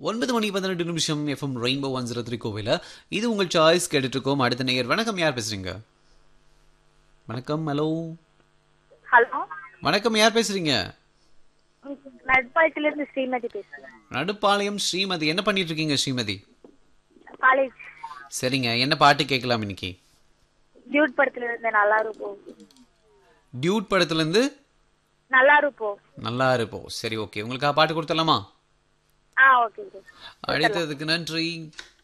ஒன்பது மணி பதினெட்டு நிமிஷம் F M rainbow one zero three கோவில இது உங்கள் சாய்ஸ் கேட்டுட்டு இருக்கோம் அடுத்த நேயர் வணக்கம் யார் பேசுறீங்க வணக்கம் ஹலோ ஹலோ வணக்கம் யார் பேசுறீங்க நட்பாயத்துல இருந்து ஸ்ரீமதி பேசுறேன் நடுப்பாளையம் ஸ்ரீமதி என்ன பண்ணிட்டு இருக்கீங்க ஸ்ரீமதி காலேஜ் சரிங்க என்ன பாட்டு கேட்கலாம் இன்னைக்கு டியூட் படத்துல இருந்து நல்லா இருப்போம் டியூட் படத்துல இருந்து நல்லா இருப்போம் நல்லா இருப்போம் சரி ஓகே உங்களுக்கு பாட்டு கொடுத்துடலாமா ஆ ஓகே அழைத்ததுக்கு நன்றி